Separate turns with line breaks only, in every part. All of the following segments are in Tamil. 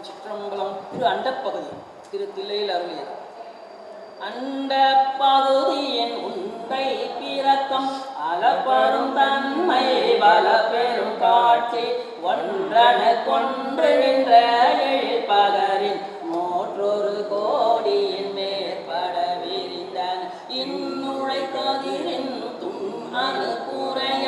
திருச்சிற்றம்பலம் திரு அண்டப்பகுதி திரு தில்லையில் அருளியது அண்ட பகுதியின் உண்டை பிறக்கம் அலப்பரும் தன்மை பல பெரும் காட்சி ஒன்றன கொன்று நின்ற எழிற்பகரின் மோற்றொரு கோடியின் மேற்பட விரிந்தன இன்னுழை கதிரின் தும் அனுப்புறைய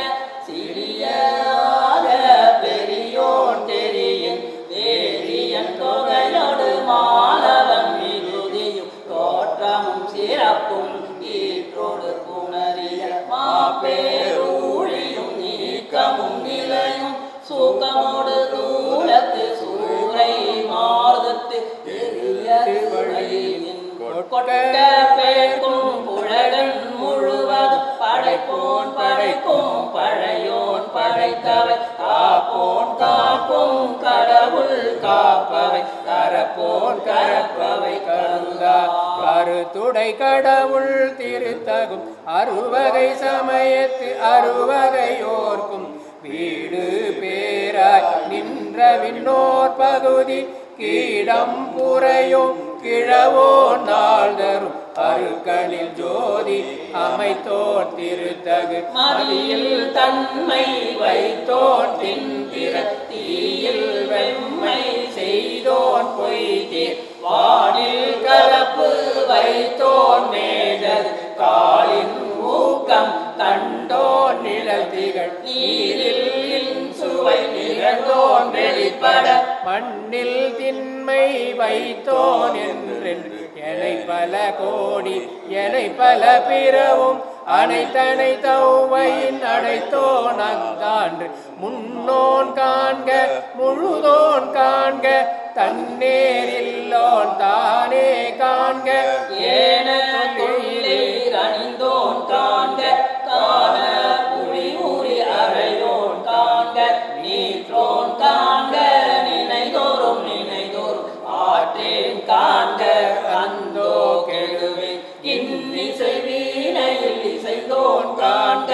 சிறியாக பெரியோன் தெரியின் வேதியன் தொகையோடு மாலவன் மிகுதியும் தோற்றமும் சிறப்பும் ஈற்றோடு புணரிய மாப்பேரூழியும் நீக்கமும் நிலையும் சூக்கமோடு தூலத்து சூரை மார்தத்து பெரிய வழியின் கொட்ட பேர்க்கும் புழகன் முழுவதும் படைப்போன் படைக்கும் பழையோன் படைத்தவை காப்போன் காக்கும் கடவுள் காப்பவை கரப்போன் கரப்பவை கருதா
கருத்துடை கடவுள் திருத்தகும் அறுவகை சமயத்து அறுவகையோர்க்கும் வீடு பேராய் நின்ற விண்ணோர் பகுதி கீடம் புறையும் கிழவோ நாள் தரும் அருக்கனில் ஜோதி அமைத்தோர் திருத்தகு
மதியில் தன்மை வைத்தோன் தின்பிற தீயில் வெம்மை செய்தோன் பொய்தீர் வானில் கலப்பு வைத்தோன் மேடது காலின் ஊக்கம் கண்டோன் நிழல் திகழ் நீரில் சுவை நிகழ்ந்தோன் வெளிப்பட
மண்ணில் திண்மை வைத்தோன் என்றென்று எனை பல கோடி எனை பல பிறவும் அனைத்தனை தௌவையின் அடைத்தோன் அந்தான்று முன்னோன் காண்க முழுதோன் காண்க தன்னேரில்லோன் தானே காண்க
ஏனீர் அணிந்தோன் காண்க காண புலி ஊறி அறையோன் காண்க நீற்றோன் காண்க நினைதோறும் நினைதோறும் ஆற்றேன் காண்க அந்தோ கெடுவேன் இன்னிசை வீணையில் இசைந்தோன் காண்க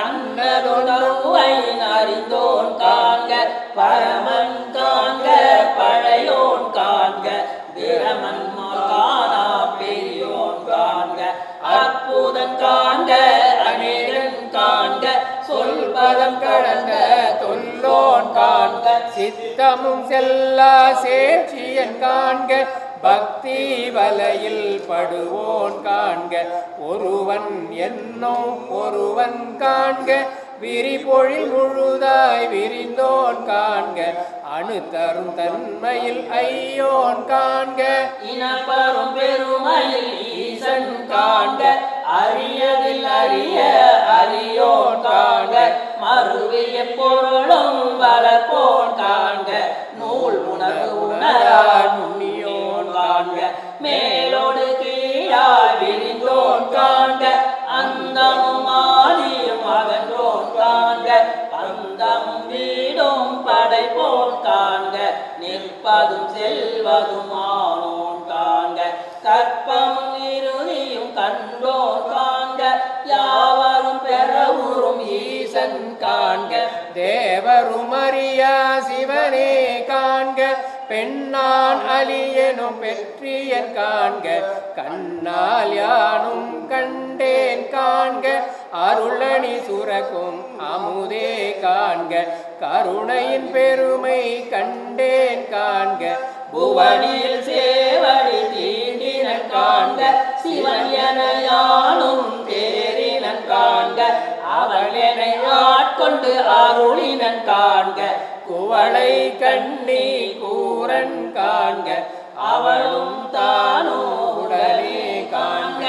அன்னதொடர்வையின் அறிந்தோன் காண்க பரமன் காண்க பழையோன் காண்க பிரமன் காணா பெரியோன் காண்க அற்புதன் காண்க அநேகன் காண்க சொல்பதம் கடந்த
தொல்லோன் காண்க சித்தமும் செல்லா சேட்சியன் காண்க பக்தி வலையில் படுவோன் காண்க ஒருவன் என்னோ ஒருவன் காண்க விரிபொழில் முழுதாய் விரிந்தோன் காண்க அணு தரும் தன்மையில் ஐயோன் காண்க
இனப்பரும் பெருமையில் ஈசன் காண்க அரியதில் அறிய அரியோன் காண்க மறுவிய பொருளும் வளர்ப்போன் காண்க நூல் உணர்வு உணரான் நுண்ணியோன் காண்க மேலோடு கீழாய் விரிந்தோன் காண்க அந்தமும் ஆதியும் அகன்றோன் காண்க பந்தமும் வீடும் படைப்போன் காண்க நிற்பதும் செல்வதும் ஆனோன் காண்க கற்பமும் இறுதியும் கண்டோன் காண்க யாவரும் பெறவுறும் ஈசன் காண்க
தேவரும் அறியா சிவனே காண்க பெண்ணான் அலியனும் பெற்றியன் காண்க கண்ணால் யானும் கண்டேன் காண்க அருளணி சுரக்கும் அமுதே காண்க கருணையின் பெருமை கண்டேன் காண்க
புவனில் சேவடி தீண்டினன் காண்க சிவன் என யானும் தேரினன் காண்க அவள் என்னை ஆட்கொண்டு அருளினன் காண்க
குவளை கண்ணி கூரன் காண்க
அவளும் தானோ உடனே காண்க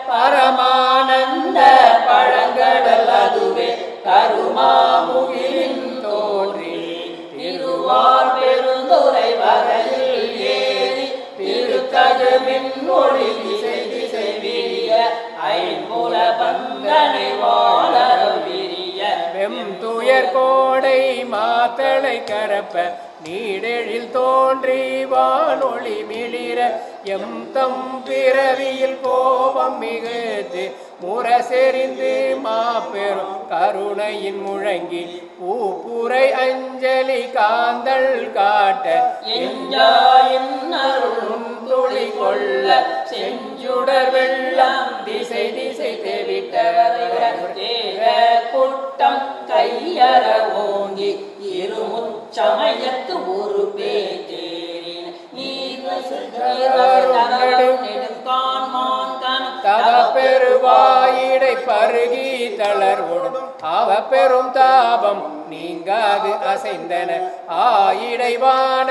பரமானந்த பழங்கடல் அதுவே கருமாமுகிலின் தோன்றி திருவார் பெருந்துரை வரையில் ஏறி திருத்தகு மின்மொழி திசை திசை விரிய ஐம்புல பந்தனை வாழ விரிய
வெம் துயர் நீடர் கோடை மாத்தளை கரப்ப நீடெழில் தோன்றி வானொளி மிளிர எம் தம் பிறவியில் கோபம் மிகுத்து முரசெறிந்து மாபெரும் கருணையின் முழங்கி பூப்புரை அஞ்சலி காந்தள் காட்ட
எஞ்சாயின் அருளும்
துளி கொள்ள செஞ்சுடர் வெள்ளம் திசை திசை தேவிட்டவர்
தேவ கூட்டம் கையற ஓங்கி இருமுச்சமயத்து ஒரு பேட்டேரின்
தவ பெருவாயிடை பருகி தளர்வுடும் அவ பெரும் தாபம் நீங்காது அசைந்தன ஆயிடைவான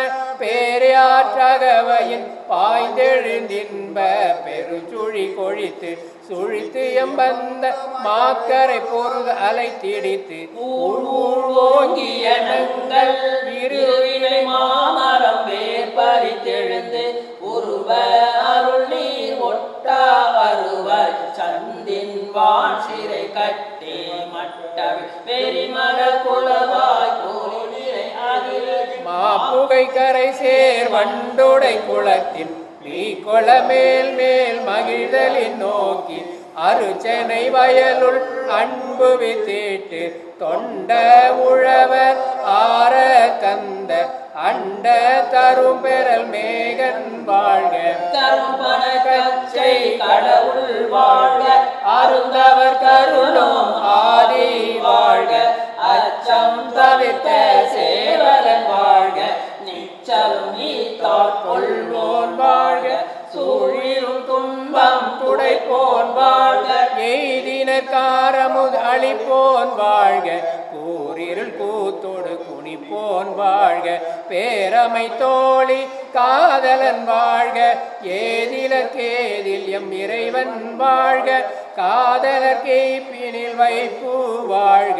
பேரையாற்றகவையின் பாய்ந்தெழுந்தின்ப பெருச்சுழி கொழித்து சுழித்து எம்பந்த மாக்கரை பொருது அலை திடித்து ஊழ் ஊழ் ஓங்கிய நங்கள் இருவினை
மாமரம் வேர் பறித்தெழுந்து உருவ அருள் நீர் ஒட்டா வருவர் சந்தின் வான் சிறை கட்டே மட்டவி வெறிமர குளவாய் கோலி நிறை அகில
மாப்புகை கரை சேர் வண்டுடை குளத்தின் நீ கொளமேல் மேல் மகிழ்தலின் நோக்கி அருச்சனை வயலுள் அன்பு வித்திட்டு தொண்ட உழவர் ஆர தந்த அண்ட தரும் பெறல் மேகன் வாழ்க
கரும்பன கச்சை கடவுள் வாழ்க அருந்தவர் கருளும் ஆதி வாழ்க அச்சம் தவிர்த்த சேவலன் வாழ்க நிச்சலும் நீ
கொள்வோன் வாழ்க
சூழிலும் துன்பம் துடைப்போன் வாழ்க
எய்தினக்காரமுது அளிப்போன் வாழ்க கூரிருள் கூத்தோடு குனிப்போன் வாழ்க பேரமை தோழி காதலன் வாழ்க ஏதிலர் கேதில் எம் இறைவன் வாழ்க காதலர் கேப்பினில் வைப்பு வாழ்க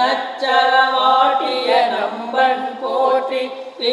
நச்சரவாட்டிய நம்பன் போற்றி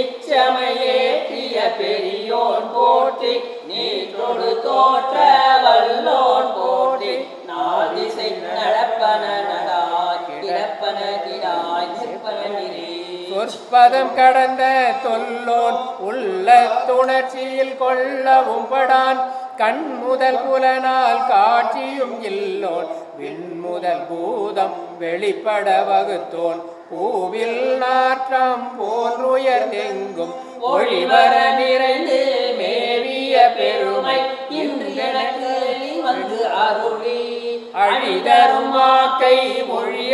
பிச்சமையேற்றிய பெரியோன் போற்றி நீற்றொடு தோற்ற வல்லோன் போற்றி நாதிசை நடப்பன நடாய் கிடப்பன கிடாய் நிற்பன நிறே
சொற்பதம் கடந்த தொல்லோன் உள்ள துணர்ச்சியில் கொள்ளவும் படான் கண் முதல் புலனால் காட்சியும் இல்லோன் விண் முதல் பூதம் வெளிப்பட வகுத்தோன் பூவில் நாற்றம் போன்றுயர்ந்தெங்கும் ஒளிவர நிறைந்து மேவிய பெருமை
இன்று எனக்கு நீ வந்து அருளி
அழிதரும் வாக்கை மொழிய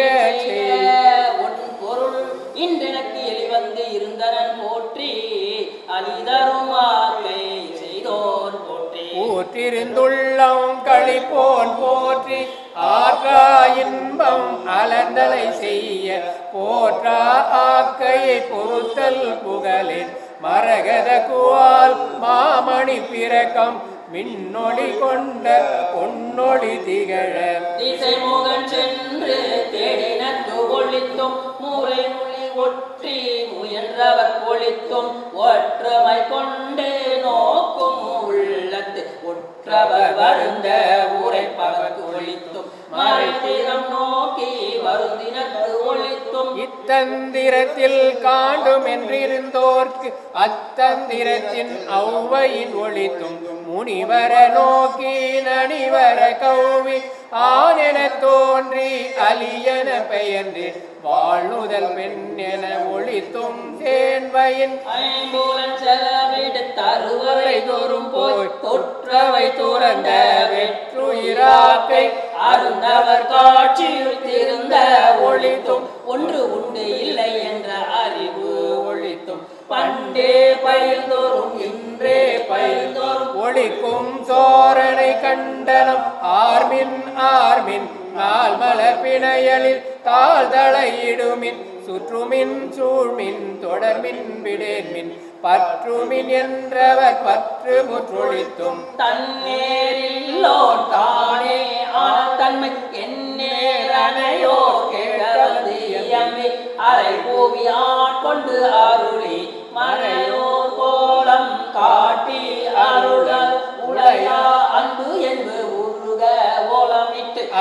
உன் பொருள் இன்றெனக்கு எளிவந்து இருந்தனன் போற்றி அலிதரும் வாக்கை செய்தோர் போற்றி
ஊற்றிருந்துள்ளம் களிப்போன் போற்றி ஆற்றா இன்பம் அலர்ந்தலை செய்ய போற்றா ஆக்கையை பொறுத்தல் புகழின் மரகத குவால் மாமணி பிறக்கம் மின்னொளி கொண்ட பொன்னொளி திகழ
திசை முகன் சென்று தேடினக்கு ஒழித்தும் முறை மொழி ஒற்றி முயன்றவர் ஒழித்தும் ஒற்றுமை கொண்டு நோக்கும் உள்ளத்து ஒற்றவர் வருந்த உரைப்பவர்க்கு ஒழித்தும் மறைத்திறம் நோக்கி வருந்தினக்கு ஒழித்தும்
இத்தந்திரத்தில் காண்டும் என்றிருந்தோர்க்கு அத்தந்திரத்தின் ஔவையின் ஒளித்தும் முனிவர நோக்கி நனிவர கௌவி ஆனென தோன்றி அலியன பெயர்ந்து வாழ்நுதல் பெண் என ஒளித்தும் தேன்வையின்
ஐம்பூலன் செலவிடு தருவரை தோறும் போய் தொற்றவை துறந்த வெற்றுயிராக்கை அருந்தவர் காட்சியில் திருந்த ஒழித்தும் ஒன்று உண்டு இல்லை என்ற அறிவு ஒழித்தும் பண்டே பயிர்ந்தோறும் இன்றே பயிர்ந்தோறும்
ஒளிக்கும் சோரனை கண்டனம் ஆர்மின் ஆர்மின் நாள் மலர் பிணையலில் தாழ்தளையிடுமின் சுற்றுமின் சூழ்மின் தொடர்மின் விடேன்மின் பற்றுமின் என்றவர் பற்று முற்றொழித்தும்
தன்னேரில்லோர் தானே ஆன தன்மை என்னேரனையோ கேட்டவது எம்மை அரை பூவி ஆட்கொண்டு அருளி மறையோர் கோலம் காட்டி அருளல் உடையா அன்பு என்பு உருக ஓலமிட்டு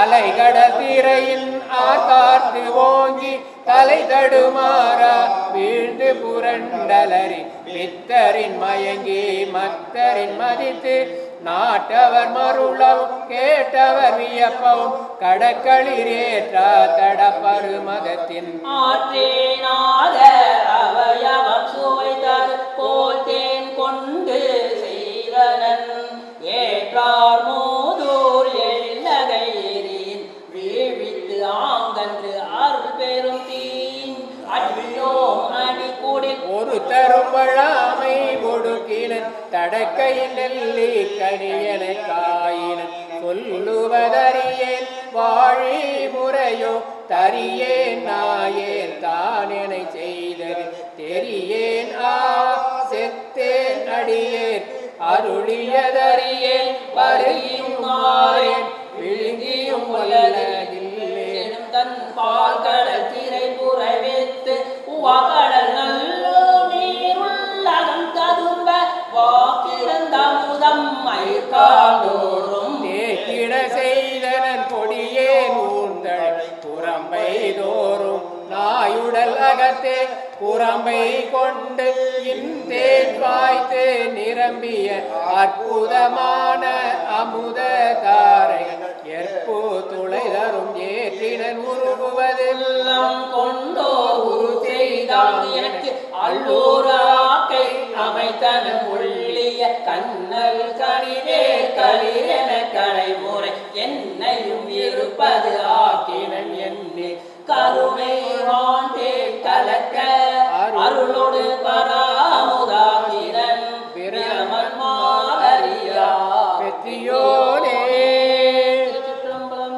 அலைகடல் திரையின் ஆகார்த்து ஓங்கி தலை தடுமாறா வீழ்ந்து புரண்டலரி பித்தரின் மயங்கி மத்தரின் மதித்து நாட்டவர் மருளவும் கேட்டவர் வியப்பவும் கடக்களிரேற்றா தடப்பரு மதத்தின்
ஆற்றேனாத அவயவம் சுவைதர் போல் தேன் கொண்டு செய்தனன் ஏற்றார் மோதூர் எழிலகை எரியின் வீழ்வித்து ஆங்கன்று அருள் பெரும் தீன் அடியோம் அடி கூடி
ஒரு தரும் வழாமை ஒடுக்கினன் தடக்கையில் நெல்லி கனியன காயினன் சொல்லுவதறியேன் வாழி முறையோ தரியேன் நாயேன் தானெனை செய்தது தெரியேன் ஆ செத்தேன் அடியேன் அருளியதறியேன் வருகியும் மாறேன் விழுங்கியும் வல்லதில்லே
தன் பால் கடல் திரை புறவித்து உவகடல் நல்ல நீருள்ளகம் ததும்ப வாக்கிரந்த முதம் மயிர்காடோறும்
தேக்கிட செய்தனன் கொடியேன் ஊந்தள் புறம்பை தோறும் நாயுடல் அகத்தே புறம்பை கொண்டு இந்தேன் வாய்த்து நிரம்பிய அற்புதமான அமுத தாரைகள் ஏற்பு துளை தரும் ஏற்றினன் உருகுவதில்
எல்லாம் கொண்டோர் உரு செய்தான் எனக்கு அல்லூராக்கை அமைத்தனன் ஒள்ளிய கண்ணல் கணிதே களிரென கடைமுறை என்னையும் இருப்பது ஆக்கினன் என்னே கருணை வாண்டே கலக்க அருளோடு பராமுதாகினன் பிரமன் மாலரியா
வெற்றியோனே
திருச்சிற்றம்பலம்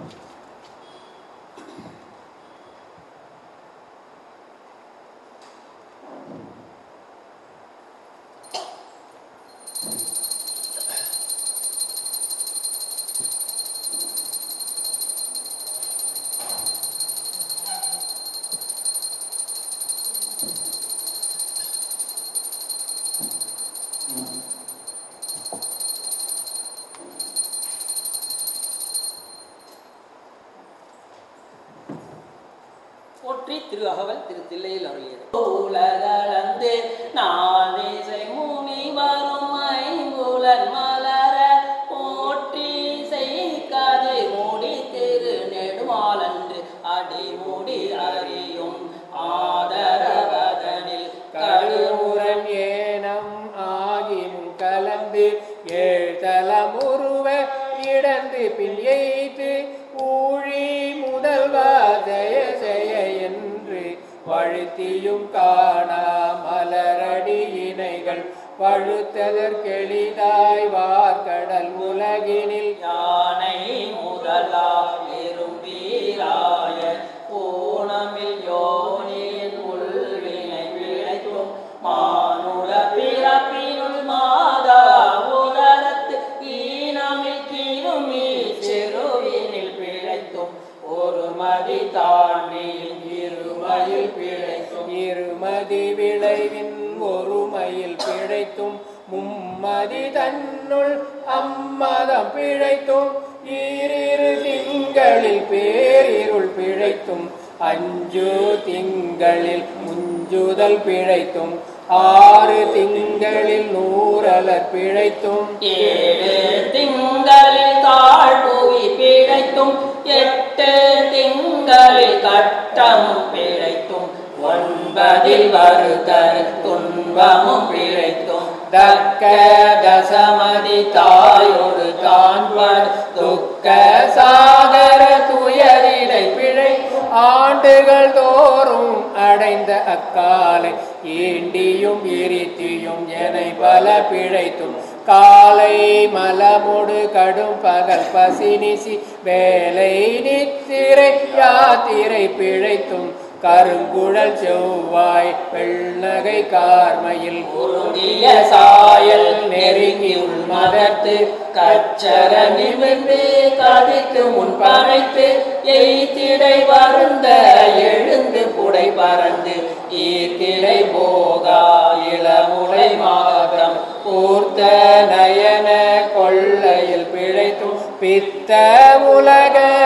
போற்றி திரு அகவல் திரு தில்லையில் அருளியது உலகளந்து நாதேசை முனி வரும் ஐம்புலன் மலர போற்றி செய்கதை மூடி திரு நெடுமாலன்று அடிமுடி அறியும் ஆதரவதனில் கழுமுறை
கழுமுரன் ஏனம் ஆகியும் கலந்து ஏழ்தலமுருவ இடந்து பின் எய்து ஊழி முதல்வா ஜெய ஜெய என்று வழுத்தியும் காணா மலரடி இணைகள் பழுத்ததற்கெளிதாய் வார்கடல் உலகினில்
யானை முதலா எறும்பீராய பூனமில் யோனியின் உள்வினை விளைக்கும் மானுட பிறப்பினுள் மாதா உலகத்து ஈனமில் கீழுமி செருவினில் பிழைத்தும் ஒரு மதி தாண்டியின் இருமையில் பிழைத்தும்
இருமதி விளைவின் ஒருமையில் பிழைத்தும் மும்மதி தன்னுள் அம்மதம் பிழைத்தும் ஈரிரு திங்களில் பேரிருள் பிழைத்தும் அஞ்சு திங்களில் முஞ்சுதல் பிழைத்தும் ஆறு திங்களில் நூறலர் பிழைத்தும்
ஏழு திங்களில் தாழ்புவி பிழைத்தும் எட்டு திங்களில் கட்டமும் பிழைத்தும் ஒன்பதில் வருதல் துன்பமும் பிழைத்தும் தக்க தசமதி தாயோடு காண்பன் துக்க சாகர துயரிடை பிழை
ஆண்டுகள் தோறும் அடைந்த அக்காலை ஈண்டியும் இரித்தியும் எனை பல பிழைத்தும் காலை மலமுடு கடும் பகல் பசினிசி வேலை நித்திரை யாத்திரை பிழைத்தும் கருங்குழல் செவ்வாய் வெள்ளகை கார்மையில்
உருங்கிய சாயல் நெருங்கி உள்மதத்து கச்சர நிமிர்ந்து கதித்து முன் பறைத்து எய்திடை வருந்த எழுந்து புடை பறந்து ஈர்த்திடை போகா இளமுலை மாதம்
பூர்த்த நயன கொள்ளையில் பிழைத்தும் பித்த உலக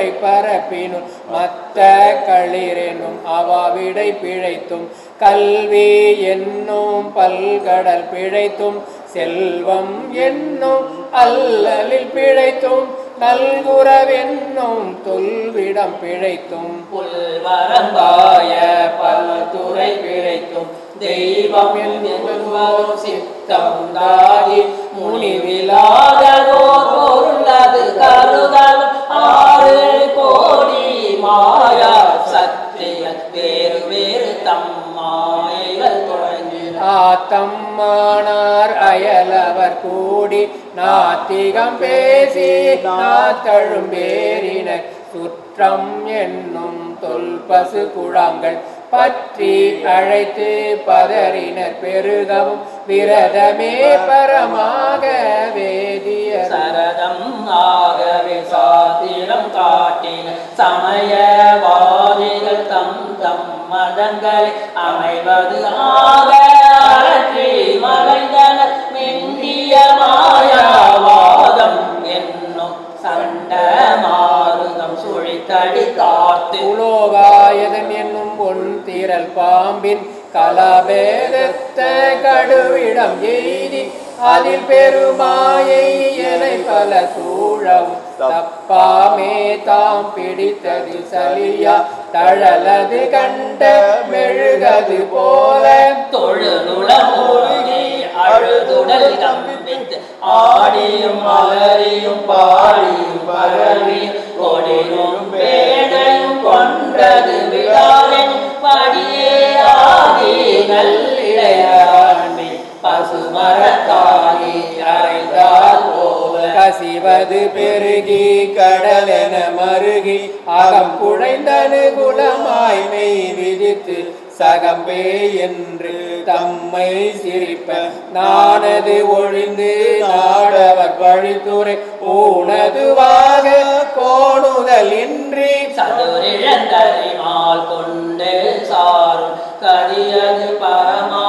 கொடை பரப்பினும் மத்த களிரெனும் அவாவிடை பிழைத்தும் கல்வி என்னும் பல்கடல் பிழைத்தும் செல்வம் என்னும் அல்லலில் பிழைத்தும் நல்குறவென்னும் தொல்விடம் பிழைத்தும்
புல்வரம்பாய பல்துறை பிழைத்தும் தெய்வம் என்பதும் சித்தம் தாகி முனிவிலாததோர் பொருளது கருதல் ஆறு கோடி மாயா சக்திய வேறு வேறு தம்மாயைகள் தொடங்கின
ஆத்தம்மானார் அயலவர் கூடி நாத்திகம் பேசி நாத்தழும்பேறினர் சுற்றம் என்னும் தொல்பசு குழாங்கள் பற்றி அழைத்து பதறினர் பெருகவும் விரதமே பரமாக வேதிய
சரதம் ஆகவே சாத்திரம் காட்டின சமயவாதிகள் தம் தம் மதங்களை அமைவது ஆக அகற்றி மறைந்தனர் மென்னிய மாயாவாதம் என்னும் சண்ட மாருதம் சுழித்தடி காத்து
உலோகாயதன் என்னும் பொன் திரள் பாம்பின் கலபேதத்த கடுவிடம் எய்தி அதில் பெருமாயை என பல சூழவும் தப்பாமே தாம் பிடித்தது சலியா தழலது கண்ட மெழுகது போல
தொழுதுள மூழ்கி அழுதுடல் கம்பித்து ஆடியும் மலரியும் பாடியும் பரவியும் கொடியும் பேடையும் கொண்டது விழாவின் படியே ஆகி நல்லிடையாண்மை பசுமரத்தாகி அறைந்தால் போல
கசிவது பெருகி கடலென மருகி அகம் குழைந்தனு குலமாய் மெய் விதித்து சகம்பே என்று தம்மை சிரிப்ப நானது ஒழிந்து நாடவர் வழித்துறை ஊனதுவாக கோணுதல் இன்றி
சதுரிழந்தறிமால் கொண்டு சாரும் கதியது பரமா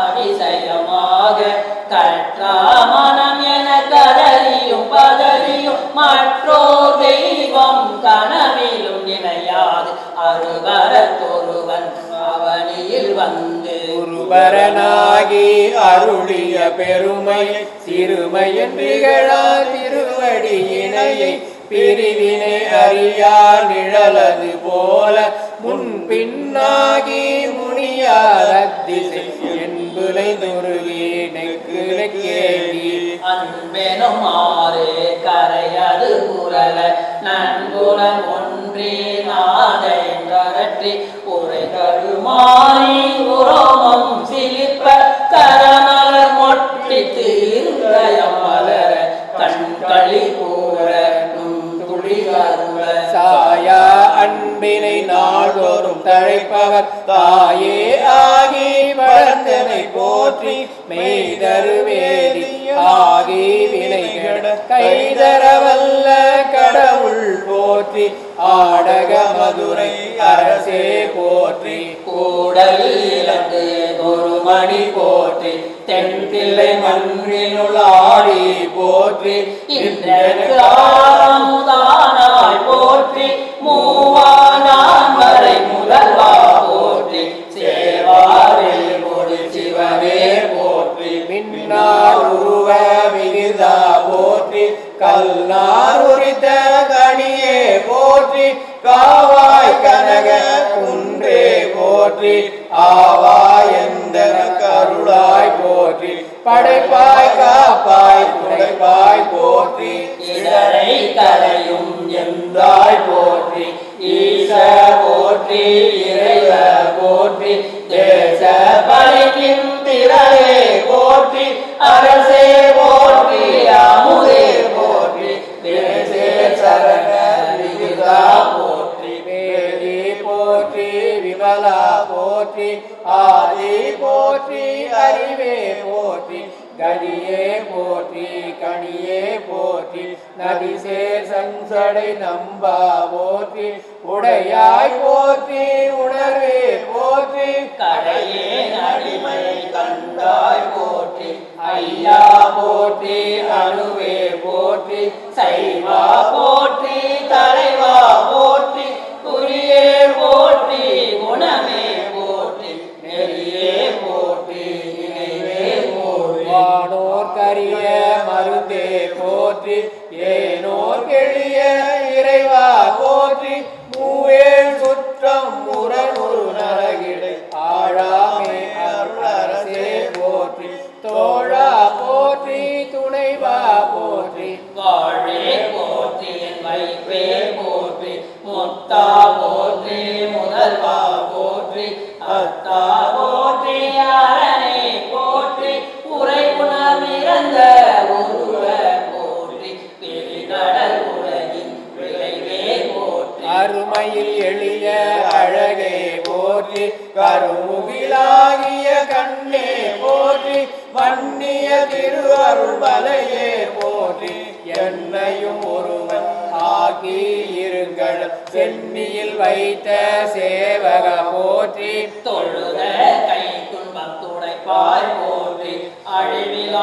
அதிசயமாக கற்றா மனம் என கதறியும் பதறியும் மற்றோர் தெய்வம் கனவிலும் நினையாது அருவரத்தொருவன் அவனியில் வந்து
குருபரனாகி அருளிய பெருமை சிறுமையின் திகழா திருவடியினையை பிரிவினை அறியார் நிழலது போல முன்பின்னாகி முடியாத திசை என்புலை துருகி நெக்கு நெக்கேகி
அன்பெனும் ஆறு கரையது குரல நன்குலம் ஒன்றி நாத என்றி உரை கருமாறி உரோமம் சிலிப்ப கரமலர் மொட்டித்து இருதயம் மலர கண்களி கூற நும் துளி அருள
சாயா அன்பினை நாள்தோறும் தழைப்பவர் தாயே ஆகி வளர்ந்தனை போற்றி மெய்தருவேதி ஆகி வினைகட கைதரவல்ல கடவுள் போற்றி ஆடக மதுரை அரசே போற்றி
கூடல் இலங்கு குருமணி போற்றி தென்பிள்ளை மன்றினுள் ஆடி போற்றி இன்றெனக்கு ஆமுதானாய் போற்றி மூவானான் வரை முதல்வா போற்றி சேவாரில் கொடு சிவமே போற்றி
மின்னார் உருவ விகிதா போற்றி கல்லார் உரித்த கனியே போற்றி காவாய் கனக குன்றே போற்றி ஆவாய் எந்த கருளாய் போற்றி படைப்பாய் காப்பாய் துடைப்பாய் போற்றி
இடரை கரையும் எந்தாய் போற்றி ஈச போற்றி இறைவ போற்றி தேச பலிக்கும் திரளே போற்றி அரசே போற்றி அமுதே போற்றி தேசே சரண விகிதா போற்றி
வேதி போற்றி விமலா போற்றி ஆதி போற்றி அறிவே போற்றி கதியே போற்றி கனியே போற்றி நதிசேர் சஞ்சடை நம்பா போற்றி உடையாய் போற்றி உணர்வே போற்றி
கடையே அடிமை கண்டாய் போற்றி
ஐயா போற்றி அணுவே போற்றி
சைவா போற்றி தலைவா போற்றி முத்தா போற்றி முதல்வா போற்றி அத்தா போற்றி அரணே போற்றி உரை உணர்ந்திருந்த உருவ போற்றி பெருகடல் உலகின் விளைவே போற்றி
அருமையில் எளிய அழகே போற்றி கருமுகிலாகிய கண்ணே போற்றி மன்னிய திருவருள் மலையே போற்றி என்னையும் ஒருவன் ஆகி இருங்கள் சென்னியில் வைத்த சேவக போற்றி
தொழுத கை துன்பம் துடைப்பாய் போற்றி அழிவிலா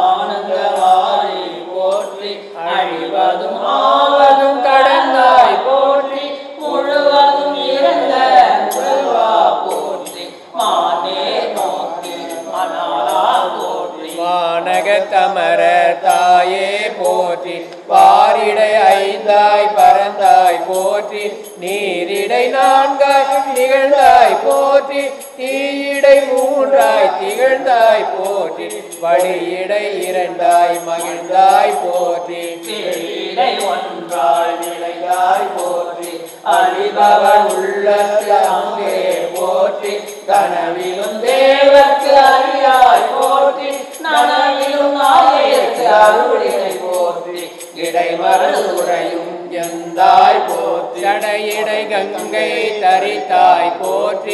ஆனந்தவாரி போற்றி அழிவதும் ஆவதும் கடந்தாய் போற்றி முழுவதும் இறந்த முதல்வா போற்றி மானே நோக்கி மணாலா போற்றி
வானக தமர தாயே போற்றி பாரிடை ஐந்தாய் பறந்தாய் போற்றி நீரிடை நான்காய் நிகழ்ந்தாய் போற்றி தீயிடை மூன்றாய் திகழ்ந்தாய் போற்றி வழியிடை இரண்டாய் மகிழ்ந்தாய் போற்றி
பேரிடை ஒன்றாய் நிலையாய் போற்றி அழிபவன் உள்ளத்து அங்கே போற்றி கனவிலும் தேவர்க்கு அறியாய் போற்றி நனவிலும் நாயேற்கு அருளினை போற்றி
இடைமருதுரையும் எந்தாய் போற்றி சடையிடை கங்கை தரித்தாய் போற்றி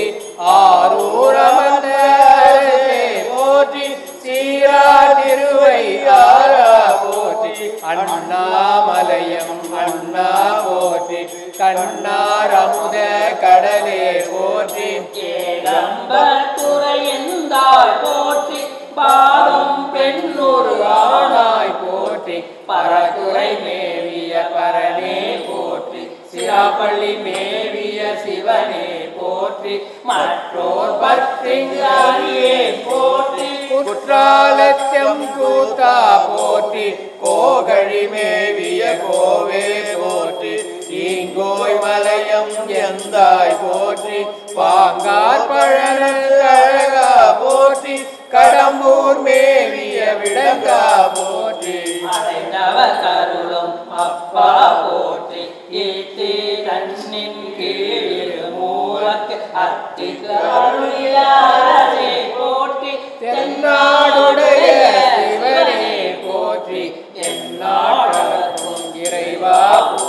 ஆரூரமந்த அரசே போற்றி சீரா திருவை ஆரா போற்றி அண்ணாமலையம் அண்ணா போற்றி கண்ணார் அமுத கடலே போற்றி
ஏகம்பத்துறை எந்தாய் போற்றி பாதம் பெண்ணொரு ஆணாய்
போற்றி
பரதுரை மேவிய பரனே போற்றி சிராப்பள்ளி மேவிய சிவனே போற்றி மற்றோர் பற்றிங்கு அறியே போற்றி
குற்றாலத்தம் கூத்தா போற்றி கோகழி மேவிய கோவே போற்றி ஈங்கோய் மலையம் எந்தாய் போற்றி பாங்கார் பழனழகா போற்றி கடம்பூர் மேவிய விடங்கா போற்றி
அடைந்தவர் கருளும் அப்பா போற்றி ஈட்டி கண்ணின் கீழிரு மூலக்கு அத்தி கருளிலே போற்றி
தென்னாடுடைய சிவனே போற்றி எந்நாட்டவர்க்கும் இறைவா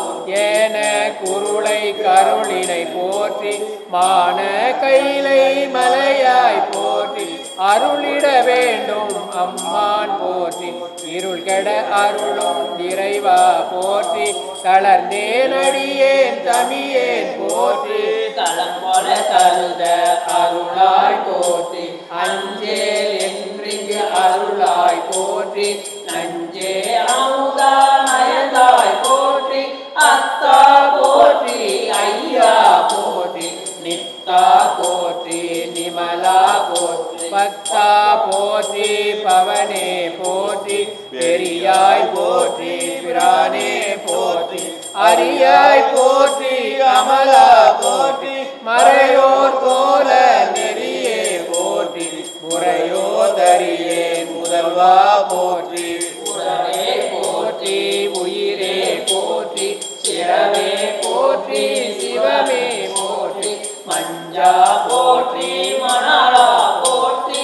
ஏன குருளை கருளினை போற்றி மான கைலை மலையாய் போற்றி அருளிட வேண்டும் அம்மான் போற்றி இருள் கெட அருளும் இறைவா போற்றி தளர்ந்தேன் அடியேன் தமியேன் போற்றி
களம் போல கருத அருளாய் போற்றி அஞ்சேல் என்றிங்கு அருளாய் போற்றி நஞ்சே அமுதா நயந்தாய் போற்றி அத்தா போற்றி ஐயா போற்றி நித்தா போற்றி நிமலா போற்றி
பத்தா போற்றி பவனே போற்றி பெரியாய் போற்றி பிரானே போற்றி அரியாய் போற்றி அமலா போற்றி மறையோர் கோல நெறியே போற்றி முறையோ தரியே முதல்வா போற்றி
உரவே
போற்றி உயிரே போற்றி சிரமே போற்றி சிவமே போற்றி
மஞ்சா போற்றி மணாளா போற்றி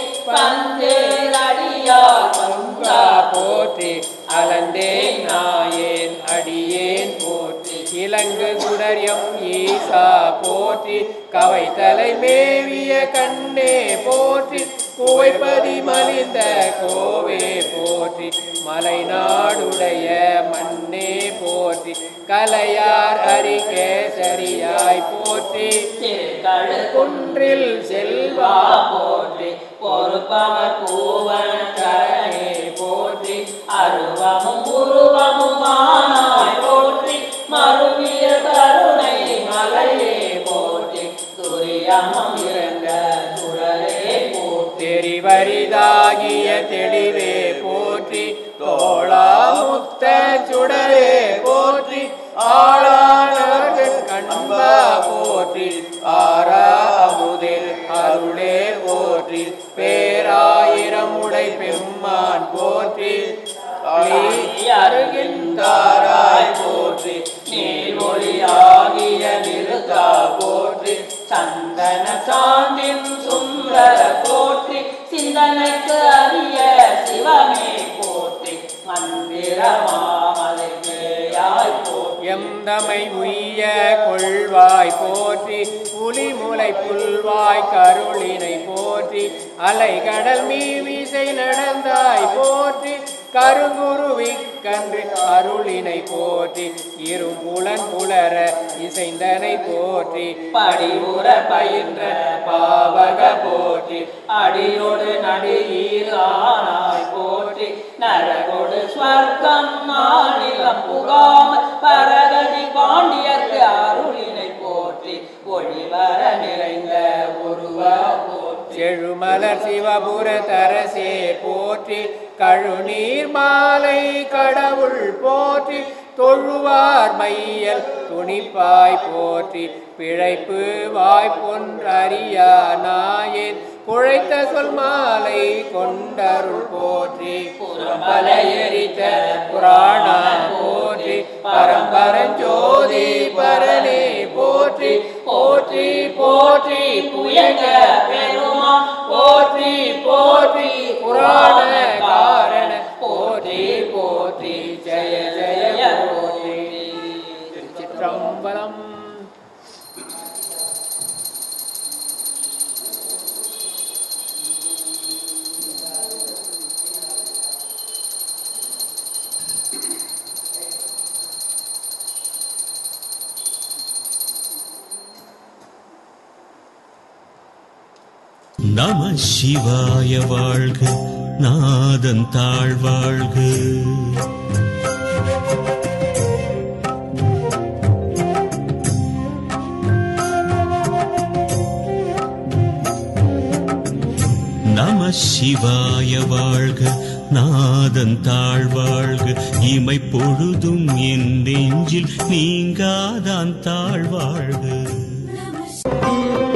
பஞ்சேரடியா பங்கா
போற்றி அலந்தேன் நாயேன் அடியேன் போற்றி இலங்கு சுடரியம் ஈசா போற்றி கவை தலை மேவிய கண்ணே போற்றி குவைப்பதி மலிந்த கோவே போற்றி மலை நாடுடைய மண்ணே போற்றி கலையார் அரிகேசரியாய் போற்றி
திருக்கழு
குன்றில் செல்வா
செல்வா போற்றி பொறுப்பவர் பூவன கரணே போற்றி அருவமும் உருவமும் ஆனாய் போற்றி மறுவிய கருணை மலையே போற்றி துரியமம் இறங்க சுடரே போற்றி
தெரிவரிதாகிய தெளிவே போற்றி தோளா முத்த சுடரே போற்றி ஆளானவர்கள் கண்பா போற்றி ஆரா அமுதில் அருளே போற்றி பேராயிரம் உடை பெம்மான் போற்றி அருகின்றாராய் போற்றி
நீர் ஒளியாகிய
கொள்வாய் போற்றி புலிமுலை புல்வாய் கருளினை போற்றி அலைகடல் மீமிசை நடந்தாய் போற்றி கருங்குருவி கன்று அருளினை போற்றி இரும்புலன் புலர இசைந்தனை போற்றி
படிவுற பயின்ற பாவக போற்றி அடியோடு நடுஈர் ஆனாய் போற்றி நரகோடு ஸ்வர்க்கம் மாநிலம் புகாம பரகதி பாண்டியர்க்கு அருளினை போற்றி ஒளிவர நிறைந்த ஒருவ போற்றி
செழுமலர் சிவபுர தரசே போற்றி கழுநீர் மாலை கடவுள் போற்றி தொழுவார் மையல் துணிப்பாய் போற்றி பிழைப்பு வாய்ப்பொன்றறியா நாயேன் குழைத்த சொல் மாலை கொண்டருள் போற்றி புறம்பல எரித்த புராணா போற்றி பரம்பரஞ்சோதி பரனே போற்றி போற்றி போற்றி புயங்க பெருமா போற்றி போற்றி புராண காரண போற்றி போற்றி ஜெய ஜெய போற்றி திருச்சிற்றம்பலம்
நம சிவாய வாழ்க நாதன் தாழ் வாழ்க நம சிவாய வாழ்க நாதன் தாழ் வாழ்க இமை பொழுதும் என் நெஞ்சில் நீங்காதான் தாழ் வாழ்க